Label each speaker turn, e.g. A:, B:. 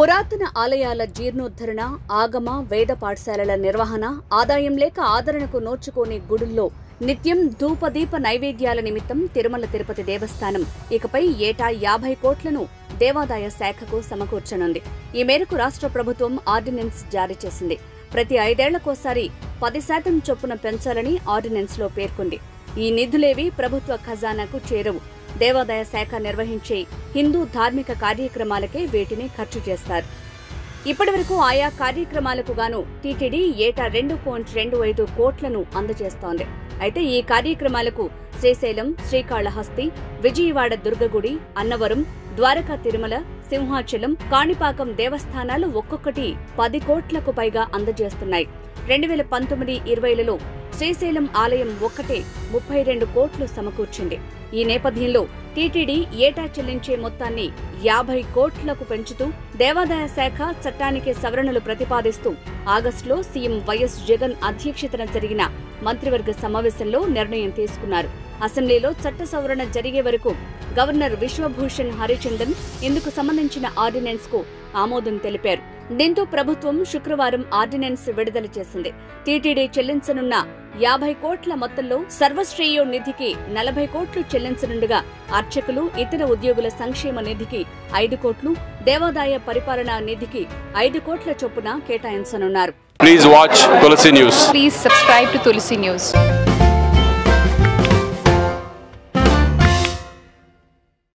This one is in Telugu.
A: పురాతన ఆలయాల జీర్ణోద్ధరణ ఆగమ వేద పాఠశాలల నిర్వహణ ఆదాయం లేక ఆదరణకు నోచుకోని గుడుల్లో నిత్యం ధూపదీప నైవేద్యాల నిమిత్తం తిరుమల తిరుపతి దేవస్థానం ఇకపై ఏటా యాభై కోట్లను దేవాదాయ శాఖకు సమకూర్చనుంది ఈ మేరకు రాష్ట్ర ప్రభుత్వం ఆర్డినెన్స్ జారీ చేసింది ప్రతి ఐదేళ్లకోసారి పది శాతం చొప్పున పెంచాలని ఆర్డినెన్స్లో పేర్కొంది ఈ నిధులేవి ప్రభుత్వ ఖజానాకు చేరవు దేవాదాయ శాఖ నిర్వహించే హిందూ ధార్మిక కార్యక్రమాలకే వీటిని ఖర్చు చేస్తారు ఇప్పటివరకు ఆయా కార్యక్రమాలకు గాను టీటీడీ ఏటా రెండు పాయింట్ రెండు ఐదు కోట్లను అందజేస్తోంది అయితే ఈ కార్యక్రమాలకు శ్రీశైలం శ్రీకాళహస్తి విజయవాడ దుర్గగుడి అన్నవరం ద్వారకా తిరుమల సింహాచలం కాణిపాకం దేవస్థానాలు ఒక్కొక్కటి పది కోట్లకు పైగా అందజేస్తున్నాయి రెండు వేల పంతొమ్మిది ఇరవైలలో శ్రీశైలం ఆలయం ఒక్కటే ముప్పై రెండు కోట్లు సమకూర్చింది ఈ నేపథ్యంలో టీటీడీ ఏటా చెల్లించే మొత్తాన్ని యాభై కోట్లకు పెంచుతూ దేవాదాయ శాఖ చట్టానికి సవరణలు ప్రతిపాదిస్తూ ఆగస్టులో సీఎం వైఎస్ జగన్ అధ్యక్షతన జరిగిన మంత్రివర్గ సమావేశంలో నిర్ణయం తీసుకున్నారు అసెంబ్లీలో చట్ట సవరణ జరిగే వరకు గవర్నర్ విశ్వభూషణ్ హరిచందన్ ఇందుకు సంబంధించిన ఆర్డినెన్స్ కు ఆమోదం తెలిపారు దీంతో ప్రభుత్వం శుక్రవారం ఆర్డినెన్స్ విడుదల చేసింది టీటీడీ చెల్లించనున్న యాభై కోట్ల మొత్తంలో సర్వశ్రేయో నిధికి నలభై కోట్లు చెల్లించనుండగా అర్చకులు ఇతర ఉద్యోగుల సంక్షేమ నిధికి ఐదు కోట్లు దేవాదాయ పరిపాలనా నిధికి ఐదు కోట్ల చొప్పున కేటాయించనున్నారు
B: Please watch Tulsi News.
C: Please subscribe to Tulsi News.